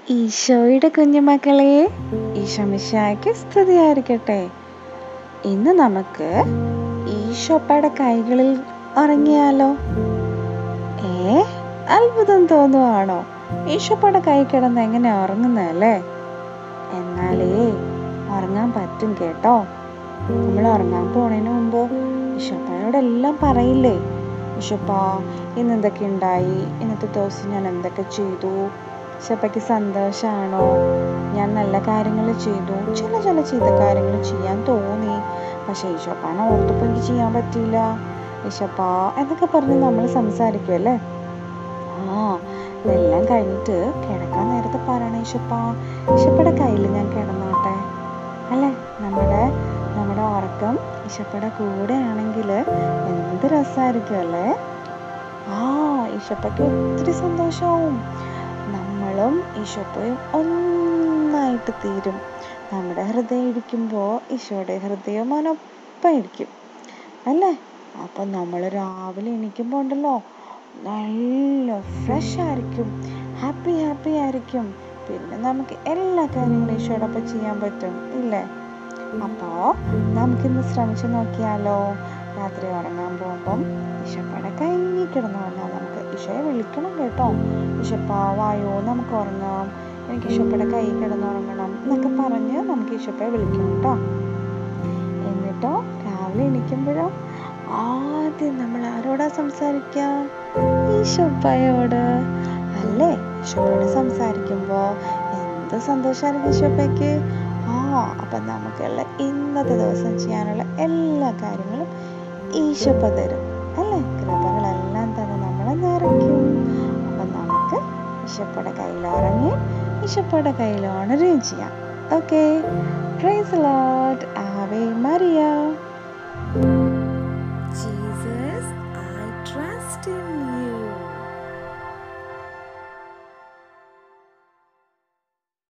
ഈശോയുടെ കുഞ്ഞുമക്കളെ ഈശോമിശായ്ക്ക് സ്തുതിയായിരിക്കട്ടെ ഇന്ന് നമുക്ക് ഈശോപ്പയുടെ കൈകളിൽ ഉറങ്ങിയാലോ ഏ അത്ഭുതം തോന്നുവാണോ ഈശോപ്പയുടെ കൈ കിടന്ന് എങ്ങനെ ഉറങ്ങുന്നതല്ലേ എന്നാലേ ഉറങ്ങാൻ പറ്റും കേട്ടോ നമ്മൾ ഉറങ്ങാൻ പോണതിന് മുമ്പ് ഈശോപ്പയോടെല്ലാം പറയില്ലേ ഈശോപ്പ ഇന്ന് എന്തൊക്കെ ഉണ്ടായി ഇന്നത്തെ ദിവസം ഞാൻ എന്തൊക്കെ ചെയ്തു ഈശോപ്പയ്ക്ക് സന്തോഷമാണോ ഞാൻ നല്ല കാര്യങ്ങൾ ചെയ്തു ചില ചില ചീത്ത കാര്യങ്ങൾ ചെയ്യാൻ തോന്നി പക്ഷേ ഈശോപ്പാനെ ഓർത്തപ്പോൾ എനിക്ക് ചെയ്യാൻ പറ്റിയില്ല ഈശോപ്പ എന്നൊക്കെ പറഞ്ഞ് നമ്മൾ സംസാരിക്കുമല്ലേ ആ ഇതെല്ലാം കഴിഞ്ഞിട്ട് കിടക്കാൻ നേരത്തെ പറയണേ ഈശോപ്പ ഈശോപ്പയുടെ കയ്യിൽ ഞാൻ കിടന്നോട്ടെ അല്ലേ നമ്മുടെ നമ്മുടെ ഉറക്കം ഈശോപ്പയുടെ കൂടെ ആണെങ്കിൽ എന്ത് രസമായിരിക്കും അല്ലേ ആ ഈശോപ്പയ്ക്ക് ഒത്തിരി സന്തോഷമാവും നമ്മളും ഈശോപ്പയും ഒന്നായിട്ട് തീരും നമ്മുടെ ഹൃദയം ഇരിക്കുമ്പോൾ ഈശോയുടെ ഹൃദയം അവനൊപ്പം ഇരിക്കും അല്ലേ അപ്പം നമ്മൾ രാവിലെ എണീക്കുമ്പോൾ ഉണ്ടല്ലോ നല്ല ഫ്രഷ് ആയിരിക്കും ഹാപ്പി ഹാപ്പി ആയിരിക്കും പിന്നെ നമുക്ക് എല്ലാ കാര്യങ്ങളും ഈശോടൊപ്പം ചെയ്യാൻ പറ്റും ഇല്ലേ അപ്പോൾ നമുക്കിന്ന് ശ്രമിച്ചു നോക്കിയാലോ രാത്രി ഉറങ്ങാൻ പോകുമ്പം ഈശോപ്പയുടെ കൈ കിടന്നു പറഞ്ഞാൽ നമുക്ക് ഈശോയെ വിളിക്കണം കേട്ടോ ഈശോപ്പ വായോ നമുക്ക് ഉറങ്ങാം എനിക്ക് ഈശോപ്പയുടെ കൈ കിടന്നുറങ്ങണം എന്നൊക്കെ പറഞ്ഞ് നമുക്ക് ഈശോപ്പയെ വിളിക്കണം കേട്ടോ എന്നിട്ടോ രാവിലെ എണീക്കുമ്പോഴോ ആദ്യം നമ്മൾ ആരോടാ സംസാരിക്കുക ഈശോപ്പയോട് അല്ലേ ഈശോയോട് സംസാരിക്കുമ്പോൾ എന്ത് സന്തോഷമായിരിക്കും ഈശോപ്പയ്ക്ക് ആ അപ്പം നമുക്കുള്ള ഇന്നത്തെ ദിവസം ചെയ്യാനുള്ള എല്ലാ കാര്യങ്ങളും ഈശോപ്പ തരും അല്ലേ കൃപകളെല്ലാം തന്നെ നമ്മളെ നിറയ്ക്കും അപ്പം നമുക്ക് ഈശോപ്പയുടെ കയ്യിൽ ഉറങ്ങി ഈശോപ്പയുടെ കയ്യിൽ ഉണരുകയും ചെയ്യാം ഓക്കെ പ്രൈസ് ലോഡ് ആവേ മറിയ